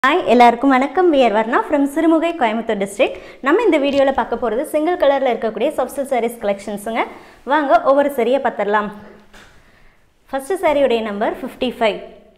hi எல்லாருக்கும் வணக்கம் we're Varna from Sirumugai Coimbatore district நம்ம இந்த வீடியோவில் பார்க்க போகிறது சிங்கிள் கலரில் இருக்கக்கூடிய சப்ஸ்டில் சாரீஸ் கலெக்ஷன்ஸுங்க வாங்க ஒவ்வொரு சரியை பார்த்துடலாம் ஃபஸ்ட்டு சாரியுடைய நம்பர் ஃபிஃப்டி ஃபைவ்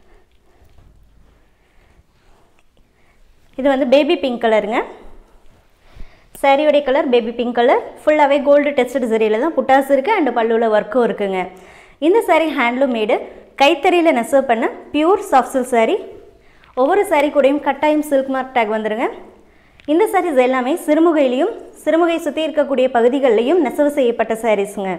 இது வந்து பேபி பிங்க் கலருங்க சாரியோடைய கலர் பேபி பிங்க் கலர் ஃபுல்லாகவே கோல்டு டெஸ்டட் சரியில் தான் புட்டாஸ் இருக்குது அண்டு பல்லுவில் ஒர்க்கும் இருக்குங்க இந்த சாரீ ஹேண்ட்லூம் மேடு கைத்தறியில் நெசவு பண்ண பியூர் சாஃப்ட் சில்க் சாரீ ஒவ்வொரு சாரீ கூடயும் கட்டாயம் சில்க் மார்க் டேக் வந்துருங்க இந்த சாரீஸ் எல்லாமே சிறுமுகையிலையும் சிறுமுகை சுற்றி இருக்கக்கூடிய பகுதிகளிலையும் நெசவு செய்யப்பட்ட சாரீஸுங்க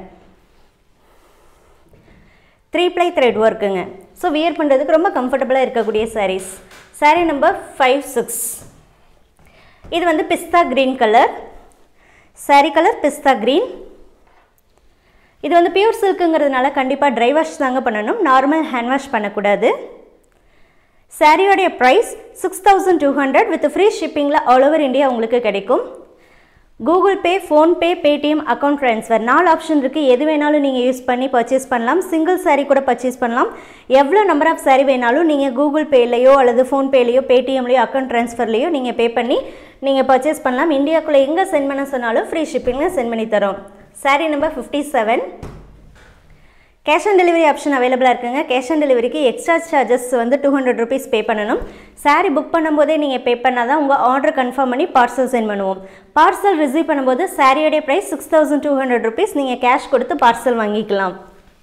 த்ரீ ப்ளை த்ரெட் ஒர்க்குங்க ஸோ வியர் பண்ணுறதுக்கு ரொம்ப கம்ஃபர்டபுளாக இருக்கக்கூடிய sarees saree number five six இது வந்து pista green colour saree colour pista green இது வந்து பியூர் சில்க்குங்கிறதுனால கண்டிப்பாக ட்ரை வாஷ் தாங்க பண்ணணும் நார்மல் ஹேண்ட் வாஷ் பண்ணக்கூடாது சாரியோடைய price six thousand two hundred with free ஷிப்பிங்கில் ஆல் ஓவர் இந்தியா உங்களுக்கு கிடைக்கும் Google Pay PhonePe Paytm account transfer நாலு ஆப்ஷன் இருக்குது எது வேணாலும் நீங்கள் யூஸ் பண்ணி பர்ச்சேஸ் பண்ணலாம் சிங்கிள் சாரீ கூட பர்ச்சேஸ் பண்ணலாம் எவ்வளோ நம்பர் ஆஃப் சாரீ வேணாலும் நீங்கள் கூகுள் பேலையோ அல்லது ஃபோன்பேலையோ பேடிஎம்லையோ அக்கௌண்ட் ட்ரான்ஸ்ஃபர்லையோ நீங்கள் பே பண்ணி நீங்கள் பர்ச்சேஸ் பண்ணலாம் இந்தியாவுக்குள்ளே எங்கே சென்ட் பண்ண சொன்னாலும் ஃப்ரீ ஷிப்பிங்கில் சென்ட் பண்ணி தரோம் saree number fifty seven cash on delivery option அவைலபிளாக இருக்குங்க கேஷ் ஆன் டெலிவரிக்கு எக்ஸ்ட்ரா சார்ஜஸ் வந்து டூ ஹண்ட்ரட் ருபீஸ் பே பண்ணணும் சாரீ புக் பண்ணும்போதே நீங்கள் பே பண்ணால் தான் உங்கள் ஆர்டர் கன்ஃபார்ம் பண்ணி பார்சல் சென்ட் பண்ணுவோம் பார்சல் ரிசீவ் பண்ணும்போது சாரியோடைய price six thousand two hundred rupees நீங்கள் கேஷ் கொடுத்து பார்சல் வாங்கிக்கலாம்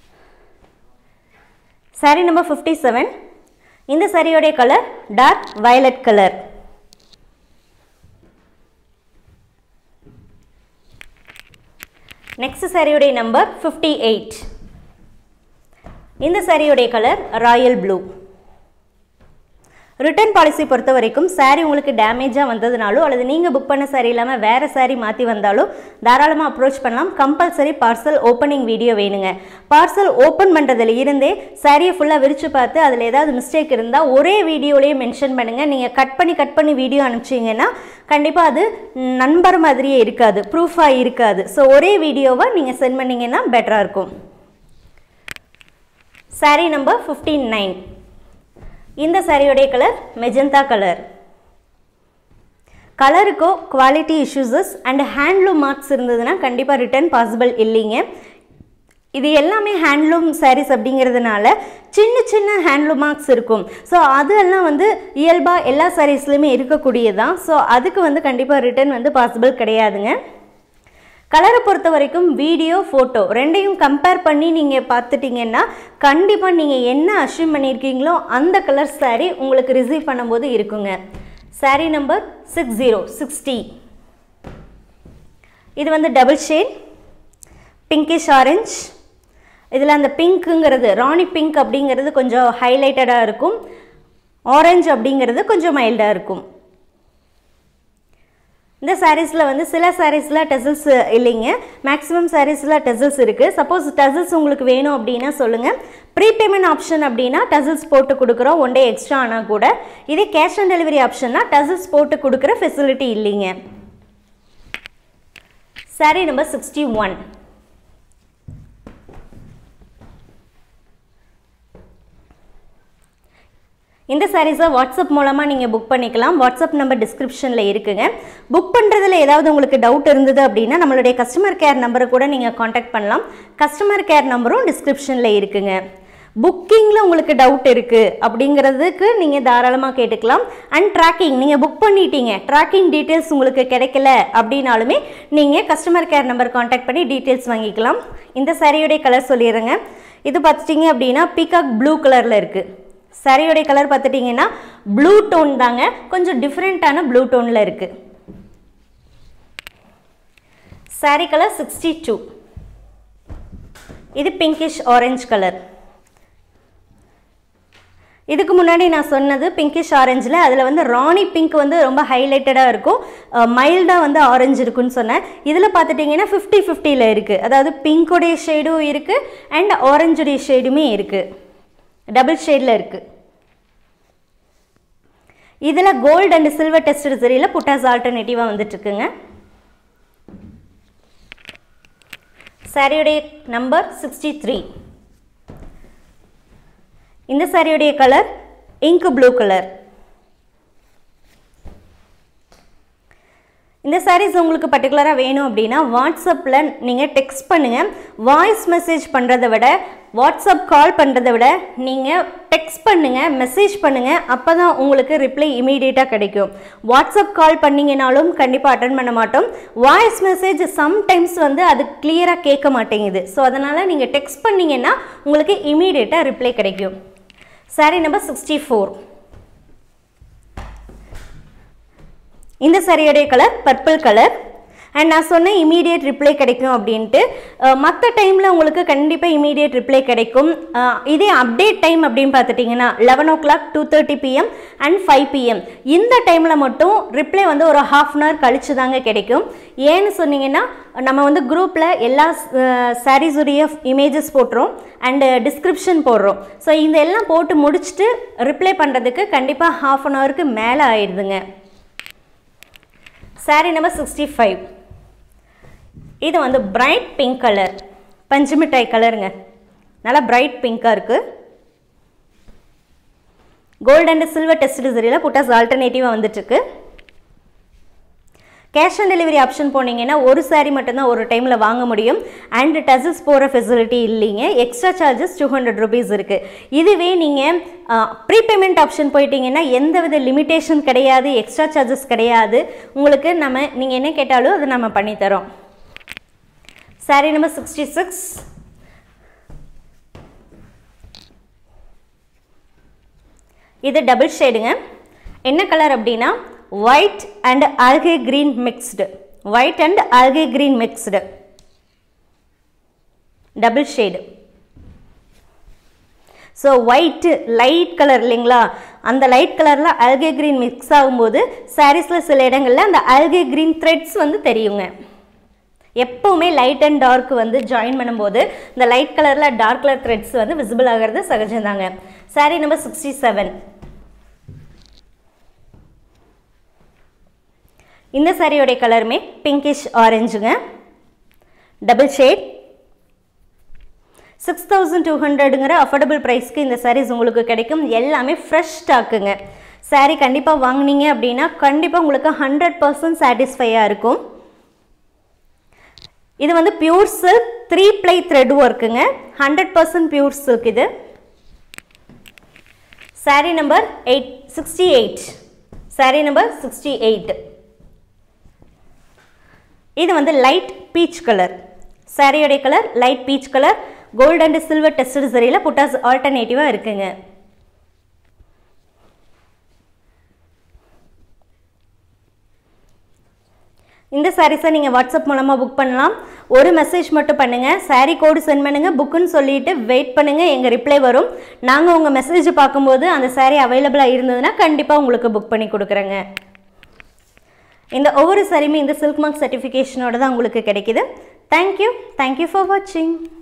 சாரீ நம்பர் ஃபிஃப்டி செவன் இந்த சாரியோடைய colour dark violet colour next சாரியுடைய நம்பர் ஃபிஃப்டி எயிட் இந்த சாரியுடைய colour royal blue return policy பொறுத்த வரைக்கும் சாரீ உங்களுக்கு டேமேஜாக வந்ததுனாலோ அல்லது நீங்கள் புக் பண்ண சாரீ இல்லாமல் வேறு சாரீ மாற்றி வந்தாலோ தாராளமாக அப்ரோச் பண்ணலாம் கம்பல்சரி பார்சல் ஓப்பனிங் வீடியோ வேணுங்க பார்சல் ஓப்பன் பண்ணுறதுல இருந்தே சாரியை ஃபுல்லாக விரித்து பார்த்து அதில் ஏதாவது மிஸ்டேக் இருந்தால் ஒரே வீடியோலேயே மென்ஷன் பண்ணுங்கள் நீங்கள் கட் பண்ணி கட் பண்ணி வீடியோ அனுப்பிச்சிங்கன்னா கண்டிப்பாக அது நண்பர் மாதிரியே இருக்காது ப்ரூஃபாக இருக்காது ஸோ ஒரே வீடியோவை நீங்கள் சென்ட் பண்ணிங்கன்னா பெட்டராக இருக்கும் சாரீ நம்பர் ஃபிஃப்டீன் நைன் இந்த சாரியோடைய கலர் மெஜந்தா கலர் கலருக்கோ quality issues and handloom marks இருந்ததுன்னா கண்டிப்பாக ரிட்டர்ன் பாசிபிள் இல்லைங்க இது எல்லாமே ஹேண்ட்லூம் சாரீஸ் அப்படிங்கிறதுனால சின்ன சின்ன ஹேண்ட்லூம் மார்க்ஸ் இருக்கும் ஸோ அதெல்லாம் வந்து இயல்பாக எல்லா சாரீஸ்லையுமே இருக்கக்கூடியதான் ஸோ அதுக்கு வந்து கண்டிப்பாக ரிட்டர்ன் வந்து பாசிபிள் கிடையாதுங்க கலரை பொறுத்த வரைக்கும் வீடியோ ஃபோட்டோ ரெண்டையும் கம்பேர் பண்ணி நீங்கள் பார்த்துட்டிங்கன்னா கண்டிப்பாக நீங்கள் என்ன அஷ்யூம் பண்ணியிருக்கீங்களோ அந்த கலர் சாரீ உங்களுக்கு ரிசீவ் பண்ணும்போது இருக்குங்க saree number six zero sixty இது வந்து டபுள் ஷேட் பிங்கிஷ் ஆரஞ்ச் இதில் அந்த பிங்க்குங்கிறது ராணி பிங்க் அப்படிங்கிறது கொஞ்சம் ஹைலைட்டடாக இருக்கும் ஆரஞ்சு அப்படிங்கிறது கொஞ்சம் மைல்டாக இருக்கும் இந்த சாரீஸில் வந்து சில சாரீஸில் டெசல்ஸ் இல்லைங்க மேக்ஸிமம் சாரீஸில் டெசல்ஸ் இருக்குது சப்போஸ் டெசல்ஸ் உங்களுக்கு வேணும் அப்படின்னா சொல்லுங்கள் ப்ரீபேமெண்ட் ஆப்ஷன் அப்படின்னா டெசல்ஸ் போட்டு கொடுக்குறோம் ஒன் டே எக்ஸ்ட்ரா ஆனால் கூட இதே கேஷ் ஆன் டெலிவரி ஆப்ஷன்னா டெசல்ஸ் போட்டு கொடுக்குற ஃபெசிலிட்டி இல்லைங்க சாரீ நம்பர் சிக்ஸ்டி ஒன் இந்த சாரீஸை வாட்ஸ்அப் மூலமாக நீங்கள் புக் பண்ணிக்கலாம் வாட்ஸ்அப் நம்பர் டிஸ்கிரிப்ஷனில் இருக்குங்க புக் பண்ணுறதுல ஏதாவது உங்களுக்கு டவுட் இருந்தது அப்படின்னா நம்மளுடைய கஸ்டமர் கேர் நம்பரை கூட நீங்கள் காண்டாக்ட் பண்ணலாம் கஸ்டமர் கேர் நம்பரும் டிஸ்கிரிப்ஷனில் இருக்குங்க புக்கிங்கில் உங்களுக்கு டவுட் இருக்குது அப்படிங்கிறதுக்கு நீங்கள் தாராளமாக கேட்டுக்கலாம் அண்ட் ட்ராக்கிங் நீங்கள் புக் பண்ணிட்டீங்க ட்ராக்கிங் டீட்டெயில்ஸ் உங்களுக்கு கிடைக்கல அப்படின்னாலுமே நீங்கள் கஸ்டமர் கேர் நம்பர் காண்டாக்ட் பண்ணி டீட்டெயில்ஸ் வாங்கிக்கலாம் இந்த சாரியோடைய கலர் சொல்லிடுறேங்க இது பார்த்துட்டிங்க அப்படின்னா பீகாக் ப்ளூ கலரில் இருக்குது சாரியோடைய கலர் பார்த்துட்டிங்கன்னா ப்ளூ டோன் தாங்க கொஞ்சம் டிஃப்ரெண்ட்டான ப்ளூ டோனில் இருக்குது சாரி கலர் சிக்ஸ்டி டூ இது பிங்கிஷ் ஆரஞ்சு கலர் இதுக்கு முன்னாடி நான் சொன்னது பிங்கிஷ் ஆரஞ்சில் அதில் வந்து ராணி பிங்க் வந்து ரொம்ப ஹைலைட்டடாக இருக்கும் மைல்டாக வந்து ஆரஞ்சு இருக்குன்னு சொன்னேன் இதில் பார்த்துட்டிங்கன்னா ஃபிஃப்டி ஃபிஃப்டியில் இருக்குது அதாவது பிங்க்குடைய ஷேடும் இருக்குது அண்ட் ஆரஞ்சுடைய ஷேடுமே இருக்குது டபுள் ஷேடில் இருக்குது இதில் கோல்டு அண்ட் சில்வர் டெஸ்ட் சரியில் புட்டாஸ் ஆல்டர்னேட்டிவாக வந்துட்டுருக்குங்க சாரியுடைய நம்பர் சிக்ஸ்டி த்ரீ இந்த சாரியுடைய கலர் இங்க் ப்ளூ கலர் இந்த sarees உங்களுக்கு பர்டிகுலராக வேணும் அப்படின்னா வாட்ஸ்அப்பில் நீங்கள் டெக்ஸ்ட் பண்ணுங்கள் வாய்ஸ் மெசேஜ் பண்ணுறதை விட வாட்ஸ்அப் கால் பண்ணுறதை விட நீங்கள் டெக்ஸ்ட் பண்ணுங்கள் மெசேஜ் பண்ணுங்கள் அப்போ தான் உங்களுக்கு ரிப்ளை இமீடியட்டாக கிடைக்கும் வாட்ஸ்அப் கால் பண்ணிங்கனாலும் கண்டிப்பாக அட்டன் பண்ண மாட்டோம் வாய்ஸ் மெசேஜ் சம்டைம்ஸ் வந்து அது கிளியராக கேட்க மாட்டேங்குது ஸோ அதனால் நீங்கள் டெக்ஸ்ட் பண்ணிங்கன்னா உங்களுக்கு இமீடியட்டாக ரிப்ளை கிடைக்கும் saree நம்பர் சிக்ஸ்டி ஃபோர் இந்த சரியுடைய கலர் பர்பிள் கலர் அண்ட் நான் சொன்ன இமீடியட் ரிப்ளை கிடைக்கும் அப்படின்ட்டு மற்ற டைமில் உங்களுக்கு கண்டிப்பாக இமீடியட் ரிப்ளை கிடைக்கும் அஹ், இதே அப்டேட் டைம் அப்படின்னு பார்த்துட்டிங்கன்னா eleven o'clock two thirty PM and five PM இந்த டைமில் மட்டும் ரிப்ளை வந்து ஒரு ஹாஃப் அன் ஹவர் கழிச்சு தாங்க கிடைக்கும் ஏன்னு சொன்னீங்கன்னா நம்ம வந்து குரூப்பில் எல்லா சாரீஸுடைய இமேஜஸ் போட்டுரும் அண்டு டிஸ்கிரிப்ஷன் போடுறோம் ஸோ இந்த எல்லாம் போட்டு முடிச்சுட்டு ரிப்ளை பண்ணுறதுக்கு கண்டிப்பாக ஹாஃப் அன் ஹவருக்கு மேலே ஆயிடுதுங்க saree நம்பர் சிக்ஸ்டி ஃபைவ் இது வந்து பிரைட் பிங்க் கலர் பஞ்சு மிட்டாய் கலருங்க நல்லா பிரைட் பிங்காக இருக்குது கோல்ட் அண்ட் சில்வர் டெஸ்ட் சரியில் புட்டாஸ் ஆல்டர்னேட்டிவாக வந்துட்டுருக்கு கேஷ் ஆன் டெலிவரி ஆப்ஷன் போனீங்கன்னா ஒரு saree மட்டும்தான் ஒரு டைமில் வாங்க முடியும் அண்ட் டசல்ஸ் போகிற ஃபெசிலிட்டி இல்லைங்க extra charges two hundred rupees இருக்குது இதுவே நீங்கள் ப்ரீபேமெண்ட் ஆப்ஷன் போயிட்டீங்கன்னா எந்த வித லிமிட்டேஷன் கிடையாது எக்ஸ்ட்ரா சார்ஜஸ் கிடையாது உங்களுக்கு நம்ம நீங்கள் என்ன கேட்டாலும் அதை நம்ம பண்ணித்தரோம் saree நம்பர் சிக்ஸ்டி சிக்ஸ் இது டபுள் ஷேடுங்க என்ன கலர் அப்படின்னா white and algae green mixed white and algae green mixed double shade so white light colour இல்லைங்களா அந்த லைட் கலரில் அல்கே கிரீன் மிக்ஸ் ஆகும்போது சாரீஸில் சில இடங்களில் அந்த அல்கே கிரீன் த்ரெட்ஸ் வந்து தெரியுங்க எப்போவுமே லைட் அண்ட் டார்க் வந்து ஜாயின் பண்ணும்போது இந்த லைட் கலரில் டார்க் கலர் த்ரெட்ஸ் வந்து விசிபிள் ஆகிறது சகஜம்தாங்க saree நம்பர் சிக்ஸ்டி செவன் இந்த சாரியோடைய கலருமே பிங்கிஷ் ஆரஞ்சுங்க double shade six thousand two ஹண்ட்ரடுங்கிற அஃபோர்டபுள் ப்ரைஸ்க்கு இந்த சாரீஸ் உங்களுக்கு கிடைக்கும் எல்லாமே ஃப்ரெஷ் ஸ்டாக்குங்க saree கண்டிப்பாக வாங்குனீங்க அப்படின்னா கண்டிப்பாக உங்களுக்கு ஹண்ட்ரட் பர்சன்ட் சாட்டிஸ்ஃபையாக இருக்கும் இது வந்து pure silk three ply thread ஒர்க்குங்க ஹண்ட்ரட் பர்சன்ட் பியூர் சில்க் இது saree number eight sixty eight saree number sixty eight இது வந்து லைட் பீச் கலர் சாரியோடைய colour light peach colour gold and silver tested சரியில் புட்டாஸ் ஆல்டர்னேட்டிவாக இருக்குங்க இந்த சாரீஸை நீங்கள் வாட்ஸ்அப் மூலமாக புக் பண்ணலாம் ஒரு மெசேஜ் மட்டும் பண்ணுங்கள் saree கோடு சென்ட் பண்ணுங்கள் புக்குன்னு சொல்லிட்டு வெயிட் பண்ணுங்கள் எங்கள் ரிப்ளை வரும் நாங்கள் உங்கள் மெசேஜ் பார்க்கும்போது அந்த saree அவைலபிளாக இருந்ததுன்னா கண்டிப்பாக உங்களுக்கு புக் பண்ணி கொடுக்குறேங்க இந்த ஒவ்வொரு சாரியுமே இந்த சில்க் மார்க் சர்டிஃபிகேஷனோட தான் உங்களுக்கு கிடைக்குது தேங்க்யூ தேங்க்யூ ஃபார் வாட்சிங்